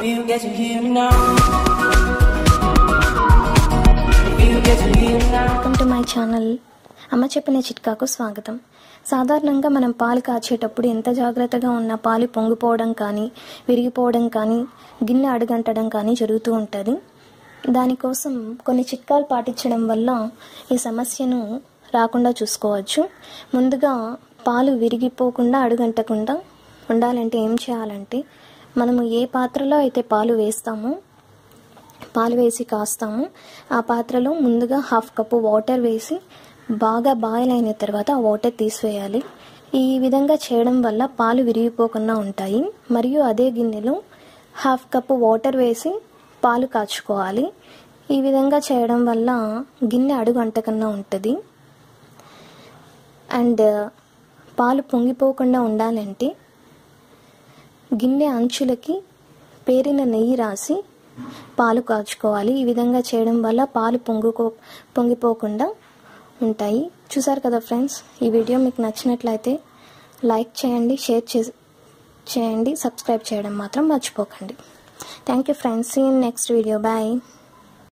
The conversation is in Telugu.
you get to hear me now? If you get to hear me now. Welcome to my channel అమ్మ చెప్పిన చిట్కాకు స్వాగతం సాధారణంగా మనం పాలు కాచేటప్పుడు ఎంత జాగ్రత్తగా ఉన్నా పాలు పొంగిపోవడం కానీ విరిగిపోవడం కానీ గిన్నె అడుగంటడం కానీ జరుగుతూ ఉంటుంది దానికోసం కొన్ని చిట్కాలు పాటించడం వల్ల ఈ సమస్యను రాకుండా చూసుకోవచ్చు ముందుగా పాలు విరిగిపోకుండా అడుగంటకుండా ఉండాలంటే ఏం చేయాలంటే మనము ఏ పాత్రలో అయితే పాలు వేస్తామో పాలు వేసి కాస్తాము ఆ పాత్రలో ముందుగా హాఫ్ కప్పు వాటర్ వేసి బాగా బాయిల్ అయిన తర్వాత ఆ వాటర్ తీసివేయాలి ఈ విధంగా చేయడం వల్ల పాలు విరిగిపోకుండా ఉంటాయి మరియు అదే గిన్నెలో హాఫ్ కప్పు వాటర్ వేసి పాలు కాచుకోవాలి ఈ విధంగా చేయడం వల్ల గిన్నె అడుగు అంటకుండా ఉంటుంది అండ్ పాలు పొంగిపోకుండా ఉండాలంటే గిన్నె అంచులకి పేరిన నెయ్యి రాసి పాలు కాచుకోవాలి ఈ విధంగా చేయడం వల్ల పాలు పొంగుకో పొంగిపోకుండా ఉంటాయి చూసారు కదా ఫ్రెండ్స్ ఈ వీడియో మీకు నచ్చినట్లయితే లైక్ చేయండి షేర్ చే చేయండి సబ్స్క్రైబ్ చేయడం మాత్రం మర్చిపోకండి thank you friends see next video bye